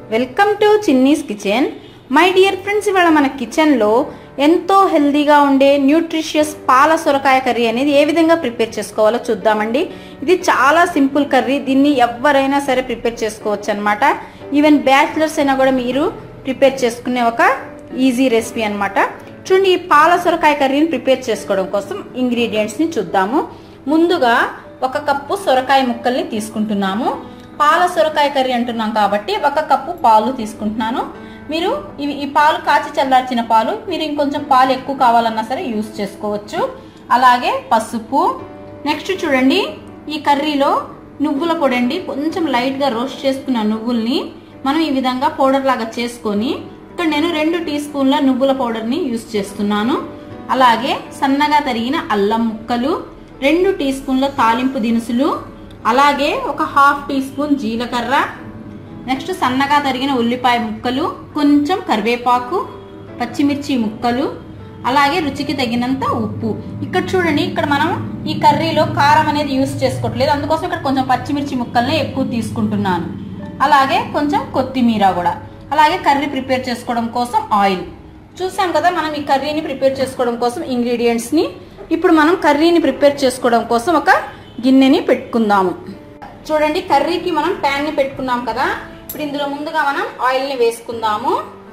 welcome to Chinni's kitchen my dear friends ఇవాళ మన కిచెన్లో ఎంతో హెల్దీగా ఉండే న్యూట్రిషియస్ పాల సొరకాయ కర్రీ అనేది ఏ విధంగా ప్రిపేర్ చేసుకోవాలో చూద్దామండి ఇది చాలా సింపుల్ కర్రీ దీన్ని ఎవరైనా సరే ప్రిపేర్ చేసుకోవచ్చు అనమాట ఈవెన్ బ్యాచిలర్స్ అయినా కూడా మీరు ప్రిపేర్ చేసుకునే ఒక ఈజీ రెసిపీ అన్నమాట చూడండి ఈ పాల సొరకాయ కర్రీని ప్రిపేర్ చేసుకోవడం కోసం ఇంగ్రీడియంట్స్ని చూద్దాము ముందుగా ఒక కప్పు సొరకాయ ముక్కల్ని తీసుకుంటున్నాము పాల సొరకాయ కర్రీ అంటున్నాం కాబట్టి ఒక కప్పు పాలు తీసుకుంటున్నాను మీరు ఇవి ఈ పాలు కాచి చల్లార్చిన పాలు మీరు ఇంకొంచెం పాలు ఎక్కువ కావాలన్నా సరే యూస్ చేసుకోవచ్చు అలాగే పసుపు నెక్స్ట్ చూడండి ఈ కర్రీలో నువ్వుల పొడి అండి కొంచెం లైట్గా రోస్ట్ చేసుకున్న నువ్వుల్ని మనం ఈ విధంగా పౌడర్ లాగా చేసుకొని ఇక్కడ నేను రెండు టీ స్పూన్ల నువ్వుల పౌడర్ని యూస్ చేస్తున్నాను అలాగే సన్నగా తరిగిన అల్లం ముక్కలు రెండు టీ స్పూన్ల తాలింపు దినుసులు అలాగే ఒక హాఫ్ టీ స్పూన్ జీలకర్ర నెక్స్ట్ సన్నగా తరిగిన ఉల్లిపాయ ముక్కలు కొంచెం కరివేపాకు పచ్చిమిర్చి ముక్కలు అలాగే రుచికి తగినంత ఉప్పు ఇక్కడ చూడండి ఇక్కడ మనం ఈ కర్రీలో కారం అనేది యూస్ చేసుకోవట్లేదు అందుకోసం ఇక్కడ కొంచెం పచ్చిమిర్చి ముక్కల్ని ఎక్కువ తీసుకుంటున్నాను అలాగే కొంచెం కొత్తిమీర కూడా అలాగే కర్రీ ప్రిపేర్ చేసుకోవడం కోసం ఆయిల్ చూసాం కదా మనం ఈ కర్రీని ప్రిపేర్ చేసుకోవడం కోసం ఇంగ్రీడియంట్స్ని ఇప్పుడు మనం కర్రీని ప్రిపేర్ చేసుకోవడం కోసం ఒక గిన్నెని పెట్టుకుందాము చూడండి కర్రీకి మనం ప్యాన్ని పెట్టుకున్నాం కదా ఇప్పుడు ఇందులో ముందుగా మనం ఆయిల్ని వేసుకుందాము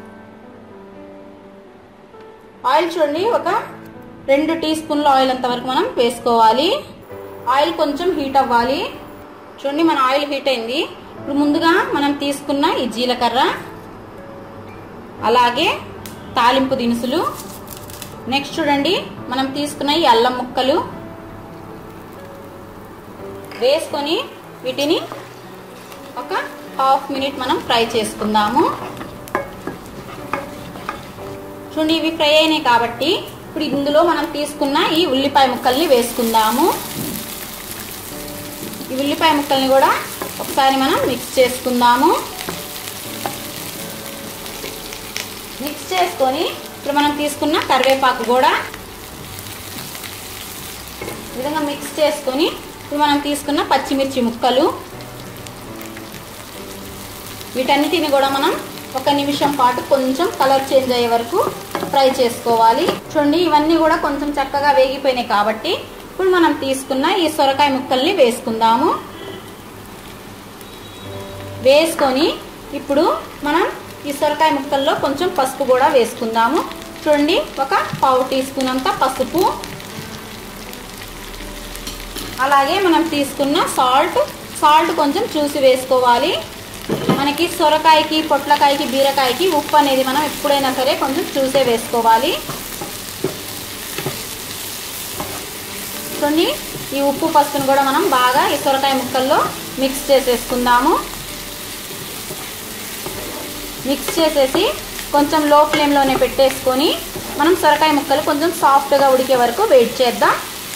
ఆయిల్ చూడండి ఒక రెండు టీ స్పూన్ల ఆయిల్ అంత వరకు మనం వేసుకోవాలి ఆయిల్ కొంచెం హీట్ అవ్వాలి చూడండి మన ఆయిల్ హీట్ అయింది ఇప్పుడు ముందుగా మనం తీసుకున్న ఈ జీలకర్ర అలాగే తాలింపు దినుసులు నెక్స్ట్ చూడండి మనం తీసుకున్న ఈ అల్లం ముక్కలు వేసుకొని వీటిని ఒక హాఫ్ మినిట్ మనం ఫ్రై చేసుకుందాము చూడండి ఇవి ఫ్రై అయినాయి కాబట్టి ఇప్పుడు ఇందులో మనం తీసుకున్న ఈ ఉల్లిపాయ ముక్కల్ని వేసుకుందాము ఈ ఉల్లిపాయ ముక్కల్ని కూడా ఒకసారి మనం మిక్స్ చేసుకుందాము మిక్స్ చేసుకొని ఇప్పుడు మనం తీసుకున్న కరివేపాకు కూడా ఈ విధంగా మిక్స్ చేసుకొని ఇప్పుడు మనం తీసుకున్న పచ్చిమిర్చి ముక్కలు వీటన్నిటిని కూడా మనం ఒక నిమిషం పాటు కొంచెం కలర్ చేంజ్ అయ్యే వరకు ఫ్రై చేసుకోవాలి చూడండి ఇవన్నీ కూడా కొంచెం చక్కగా వేగిపోయినాయి కాబట్టి ఇప్పుడు మనం తీసుకున్న ఈ సొరకాయ ముక్కల్ని వేసుకుందాము వేసుకొని ఇప్పుడు మనం ఈ సొరకాయ ముక్కల్లో కొంచెం పసుపు కూడా వేసుకుందాము చూడండి ఒక పావు టీ స్పూన్ అంత పసుపు అలాగే మనం తీసుకున్న సాల్ట్ సాల్ట్ కొంచెం చూసి వేసుకోవాలి మనకి సొరకాయకి పొట్లకాయకి బీరకాయకి ఉప్పు అనేది మనం ఎప్పుడైనా సరే కొంచెం చూసే వేసుకోవాలి చూడండి ఈ ఉప్పు పసుపును కూడా మనం బాగా ఈ సొరకాయ ముక్కల్లో మిక్స్ చేసేసుకుందాము మిక్స్ చేసేసి కొంచెం లో ఫ్లేమ్లోనే పెట్టేసుకొని మనం సొరకాయ ముక్కలు కొంచెం సాఫ్ట్గా ఉడికే వరకు వెయిట్ చేద్దాం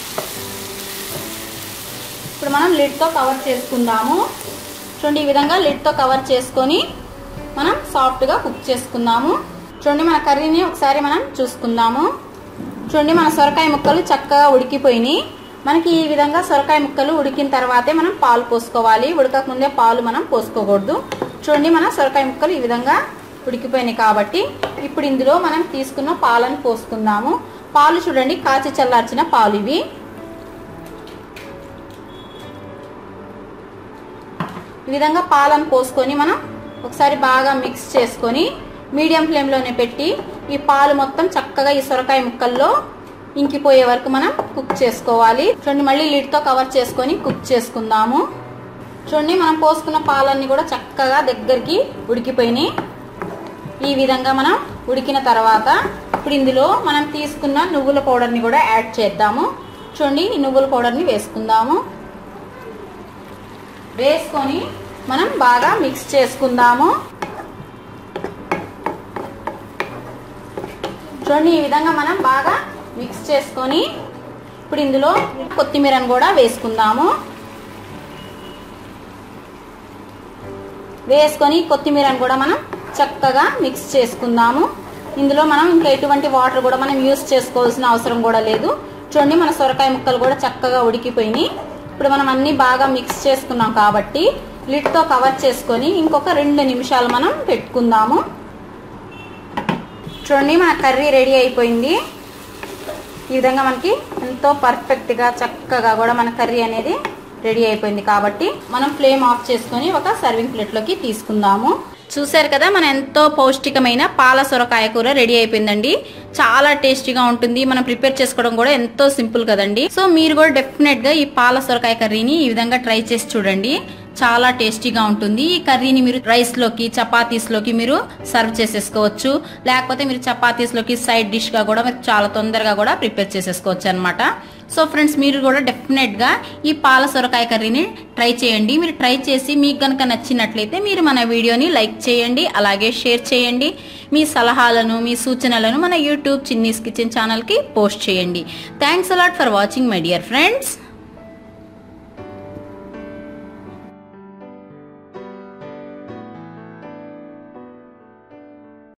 ఇప్పుడు మనం లిడ్తో కవర్ చేసుకుందాము చూడండి ఈ విధంగా లిడ్తో కవర్ చేసుకొని మనం సాఫ్ట్గా కుక్ చేసుకుందాము చూడండి మన కర్రీని ఒకసారి మనం చూసుకుందాము చూడండి మన సొరకాయ ముక్కలు చక్కగా ఉడికిపోయినాయి మనకి ఈ విధంగా సొరకాయ ముక్కలు ఉడికిన తర్వాతే మనం పాలు పోసుకోవాలి ఉడకక ముందే పాలు మనం పోసుకోకూడదు చూడండి మన సొరకాయ ముక్కలు ఈ విధంగా ఉడికిపోయినాయి కాబట్టి ఇప్పుడు ఇందులో మనం తీసుకున్న పాలను పోసుకుందాము పాలు చూడండి కాచి చల్లార్చిన పాలు ఇవి ఈ విధంగా పాలను పోసుకొని మనం ఒకసారి బాగా మిక్స్ చేసుకొని మీడియం ఫ్లేమ్లోనే పెట్టి ఈ పాలు మొత్తం చక్కగా ఈ సొరకాయ ముక్కల్లో ఇంకిపోయే వరకు మనం కుక్ చేసుకోవాలి చూడండి మళ్ళీ లిడ్తో కవర్ చేసుకొని కుక్ చేసుకుందాము చూడండి మనం పోసుకున్న పాలన్నీ కూడా చక్కగా దగ్గరికి ఉడికిపోయినాయి ఈ విధంగా మనం ఉడికిన తర్వాత ఇప్పుడు ఇందులో మనం తీసుకున్న నువ్వుల పౌడర్ని కూడా యాడ్ చేద్దాము చూడండి ఈ నువ్వుల పౌడర్ని వేసుకుందాము వేసుకొని మనం బాగా మిక్స్ చేసుకుందాము చూడండి ఈ విధంగా మనం బాగా మిక్స్ చేసుకొని ఇప్పుడు ఇందులో కొత్తిమీరను కూడా వేసుకుందాము వేసుకొని కొత్తిమీరను కూడా మనం చక్కగా మిక్స్ చేసుకుందాము ఇందులో మనం ఇంకా ఎటువంటి వాటర్ కూడా మనం యూస్ చేసుకోవాల్సిన అవసరం కూడా లేదు చూడండి మన సొరకాయ ముక్కలు కూడా చక్కగా ఉడికిపోయినాయి ఇప్పుడు మనం అన్ని బాగా మిక్స్ చేసుకున్నాం కాబట్టి లిడ్తో కవర్ చేసుకొని ఇంకొక రెండు నిమిషాలు మనం పెట్టుకుందాము చూడండి మన కర్రీ రెడీ అయిపోయింది ఈ విధంగా మనకి ఎంతో పర్ఫెక్ట్గా చక్కగా కూడా మన కర్రీ అనేది రెడీ అయిపోయింది కాబట్టి మనం ఫ్లేమ్ ఆఫ్ చేసుకొని ఒక సర్వింగ్ ప్లేట్లోకి తీసుకుందాము చూసారు కదా మన ఎంతో పౌష్టికమైన పాల సొరకాయ కూర రెడీ అయిపోయిందండి చాలా టేస్టీగా ఉంటుంది మనం ప్రిపేర్ చేసుకోవడం కూడా ఎంతో సింపుల్ కదండి సో మీరు కూడా డెఫినెట్ గా ఈ పాల సొరకాయ కర్రీని ఈ విధంగా ట్రై చేసి చూడండి చాలా టేస్టీగా ఉంటుంది ఈ కర్రీని మీరు రైస్ లోకి చపాతీస్ లోకి మీరు సర్వ్ చేసేసుకోవచ్చు లేకపోతే మీరు చపాతీస్ లోకి సైడ్ డిష్ గా కూడా మీరు చాలా తొందరగా కూడా ప్రిపేర్ చేసేసుకోవచ్చు అనమాట సో ఫ్రెండ్స్ మీరు కూడా డెఫినెట్ గా ఈ పాల సొరకాయ కర్రీని ట్రై చేయండి మీరు ట్రై చేసి మీకు కనుక నచ్చినట్లయితే మీరు మన వీడియోని లైక్ చేయండి అలాగే షేర్ చేయండి మీ సలహాలను మీ సూచనలను మన యూట్యూబ్ చిన్నీస్ కిచెన్ ఛానల్కి పోస్ట్ చేయండి thanks a lot for watching my dear friends